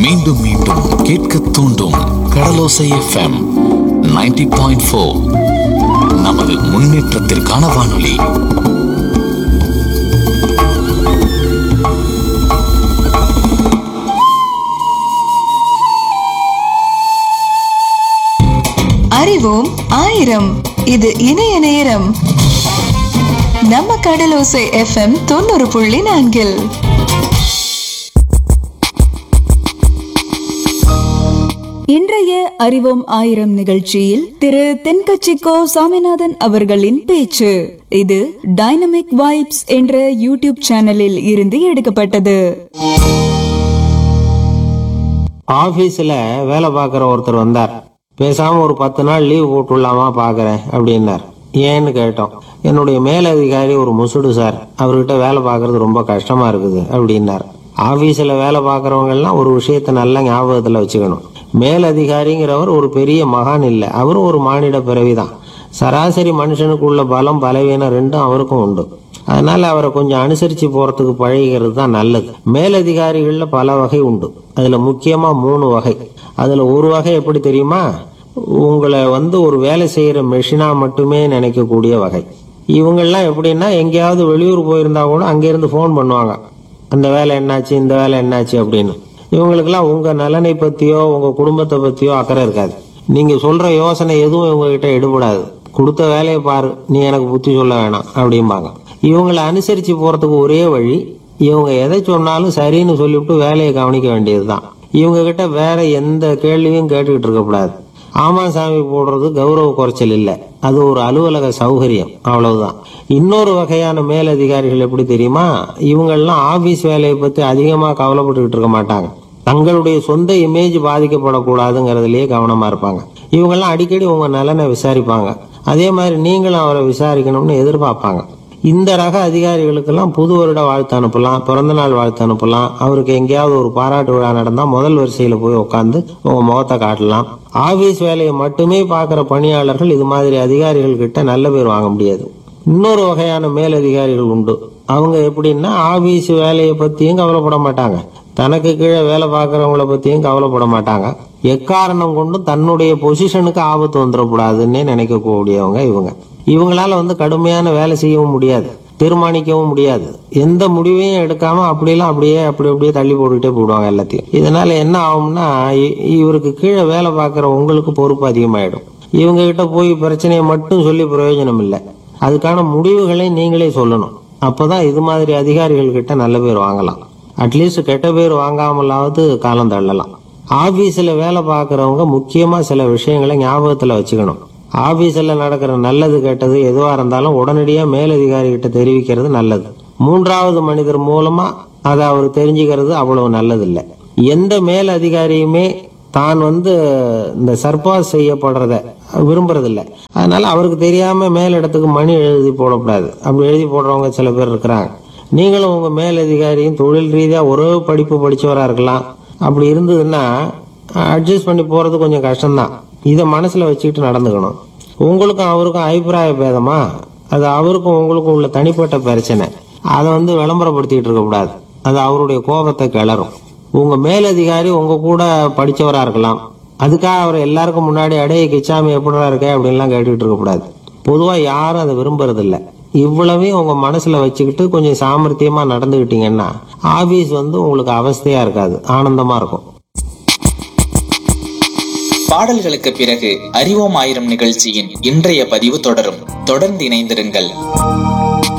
மீண்டும் மீண்டும் கேட்க தூண்டும் கடலோசை எஃப்எம் 90.4 பாயிண்ட் ஃபோர் நமது முன்னேற்றத்திற்கான வானொலி அறிவோம் ஆயிரம் இது இணைய நேரம் நம்ம கடலோசை எஃப்எம் தொண்ணூறு புள்ளி நான்கில் இன்றைய அறிவோம் ஆயிரம் நிகழ்ச்சியில் திரு தென்கட்சிக்கோ சாமிநாதன் அவர்களின் பேச்சு இது டைனமிக் வைப்ஸ் என்ற யூடியூப் சேனலில் இருந்து எடுக்கப்பட்டது ஆபீஸ்ல வேலை பார்க்குற ஒருத்தர் வந்தார் பேசாம ஒரு பத்து நாள் லீவ் போட்டுடலாமா பார்க்கறேன் அப்படின்னார் ஏன்னு கேட்டோம் என்னுடைய மேலதிகாரி ஒரு முசுடு சார் அவர்கிட்ட வேலை பார்க்கறது ரொம்ப கஷ்டமா இருக்குது அப்படின்னார் ஆபீஸ்ல வேலை பார்க்கறவங்க எல்லாம் ஒரு விஷயத்த நல்லா ஞாபகத்துல வச்சுக்கணும் மேலதிகாரிங்கிறவர் ஒரு பெரிய மகான் இல்லை அவரும் ஒரு மானிட பிறவிதான் சராசரி மனுஷனுக்கு உள்ள பலம் பலவீனம் ரெண்டும் அவருக்கும் உண்டு அதனால அவரை கொஞ்சம் அனுசரிச்சு போறதுக்கு பழகிறது தான் நல்லது மேலதிகாரிகள்ல பல வகை உண்டு அதுல முக்கியமா மூணு வகை அதுல ஒரு வகை எப்படி தெரியுமா உங்களை வந்து ஒரு வேலை செய்யற மெஷினா மட்டுமே நினைக்கக்கூடிய வகை இவங்கெல்லாம் எப்படின்னா எங்கேயாவது வெளியூர் போயிருந்தா கூட அங்கிருந்து ஃபோன் பண்ணுவாங்க அந்த வேலை என்னாச்சு இந்த வேலை என்னாச்சு அப்படின்னு இவங்களுக்கெல்லாம் உங்க நலனை பத்தியோ உங்க குடும்பத்தை பத்தியோ அக்கறை இருக்காது நீங்க சொல்ற யோசனை எதுவும் இவங்க கிட்ட எடுபடாது கொடுத்த வேலையை பாரு நீ எனக்கு புத்தி சொல்ல வேணாம் அப்படிம்பாங்க இவங்களை அனுசரிச்சு போறதுக்கு ஒரே வழி இவங்க எதை சொன்னாலும் சரின்னு சொல்லிவிட்டு வேலையை கவனிக்க வேண்டியதுதான் இவங்க கிட்ட வேற எந்த கேள்வியும் கேட்டுக்கிட்டு இருக்கக்கூடாது ஆமா சாமி போடுறது கௌரவ குறைச்சல் இல்லை அது ஒரு அலுவலக சௌகரியம் அவ்வளவுதான் இன்னொரு வகையான மேலதிகாரிகள் எப்படி தெரியுமா இவங்கெல்லாம் ஆபீஸ் வேலையை பத்தி அதிகமா கவலைப்பட்டுக்கிட்டு இருக்க மாட்டாங்க தங்களுடைய சொந்த இமேஜ் பாதிக்கப்படக்கூடாதுங்கிறதுலயே கவனமா இருப்பாங்க இவங்கெல்லாம் அடிக்கடி உங்க நலனை விசாரிப்பாங்க அதே மாதிரி நீங்களும் அவரை விசாரிக்கணும்னு எதிர்பார்ப்பாங்க இந்த ரக அதிகாரிகளுக்கெல்லாம் புது வருட வாழ்த்து அனுப்பலாம் பிறந்த நாள் வாழ்த்து அனுப்பலாம் அவருக்கு எங்கேயாவது ஒரு பாராட்டு விழா நடந்தா முதல் வரிசையில போய் உட்காந்து உங்க முகத்தை காட்டலாம் ஆபீஸ் வேலையை மட்டுமே பார்க்குற பணியாளர்கள் இது மாதிரி அதிகாரிகள் கிட்ட நல்ல பேர் வாங்க முடியாது இன்னொரு வகையான மேலதிகாரிகள் உண்டு அவங்க எப்படின்னா ஆபீஸ் வேலையை பத்தியும் கவலைப்பட மாட்டாங்க தனக்கு கீழே வேலை பார்க்கறவங்கள பத்தியும் கவலைப்பட மாட்டாங்க எக்காரணம் கொண்டும் தன்னுடைய பொசிஷனுக்கு ஆபத்து வந்துடக்கூடாதுன்னே நினைக்கக்கூடியவங்க இவங்க இவங்களால வந்து கடுமையான வேலை செய்யவும் முடியாது தீர்மானிக்கவும் முடியாது எந்த முடிவையும் எடுக்காம அப்படியெல்லாம் அப்படியே அப்படி அப்படியே தள்ளி போட்டுக்கிட்டே போடுவாங்க எல்லாத்தையும் இதனால என்ன ஆகும்னா இ- இவருக்கு கீழே வேலை பார்க்குற உங்களுக்கு பொறுப்பு அதிகமாயிடும் இவங்க கிட்ட போய் பிரச்சனையை மட்டும் சொல்லி பிரயோஜனம் இல்லை அதுக்கான முடிவுகளை நீங்களே சொல்லணும் அப்பதான் இது மாதிரி அதிகாரிகள் கிட்ட நல்ல பேர் வாங்கலாம் அட்லீஸ்ட் கெட்ட பேர் வாங்காமலாவது காலம் தள்ளலாம் ஆபீஸ்ல வேலை பார்க்கறவங்க முக்கியமா சில விஷயங்களை ஞாபகத்துல வச்சுக்கணும் ஆபீஸ்ல நடக்கிற நல்லது கெட்டது எதுவா இருந்தாலும் உடனடியா மேலதிகாரி கிட்ட தெரிவிக்கிறது நல்லது மூன்றாவது மனிதர் மூலமா அதை அவர் தெரிஞ்சுக்கிறது அவ்வளவு நல்லது இல்லை எந்த மேல் அதிகாரியுமே தான் வந்து இந்த சர்பாஸ் செய்யப்படுறத விரும்புறதில்ல அதனால அவருக்கு தெரியாம மேலிடத்துக்கு மணி எழுதி போடக்கூடாது அப்படி எழுதி போடுறவங்க சில பேர் இருக்கிறாங்க நீங்களும் உங்க மேலதிகாரியும் தொழில் ரீதியா ஒரே படிப்பு படிச்சவரா இருக்கலாம் அப்படி இருந்ததுன்னா அட்ஜஸ்ட் பண்ணி போறது கொஞ்சம் கஷ்டம்தான் இதை மனசுல வச்சுக்கிட்டு நடந்துக்கணும் உங்களுக்கும் அவருக்கும் அபிப்பிராய பேதமா அது அவருக்கும் உங்களுக்கும் உள்ள தனிப்பட்ட பிரச்சனை அதை வந்து விளம்பரப்படுத்திக்கிட்டு இருக்கக்கூடாது அது அவருடைய கோபத்தை கிளறும் உங்க மேலதிகாரி உங்க கூட படிச்சவரா இருக்கலாம் அதுக்காக அவர் எல்லாருக்கும் முன்னாடி அடைய கிச்சாமி எப்படிடா இருக்க அப்படின்லாம் கேட்டுக்கிட்டு இருக்கக்கூடாது பொதுவா யாரும் அதை விரும்புறது இல்ல இவ்வளவையும் உங்க மனசுல வச்சுக்கிட்டு கொஞ்சம் சாமர்த்தியமா நடந்துகிட்டீங்கன்னா ஆபீஸ் வந்து உங்களுக்கு அவஸ்தையா இருக்காது ஆனந்தமா இருக்கும் பாடல்களுக்கு பிறகு அறிவோம் ஆயிரம் நிகழ்ச்சியின் இன்றைய பதிவு தொடரும் தொடர்ந்து இணைந்திருங்கள்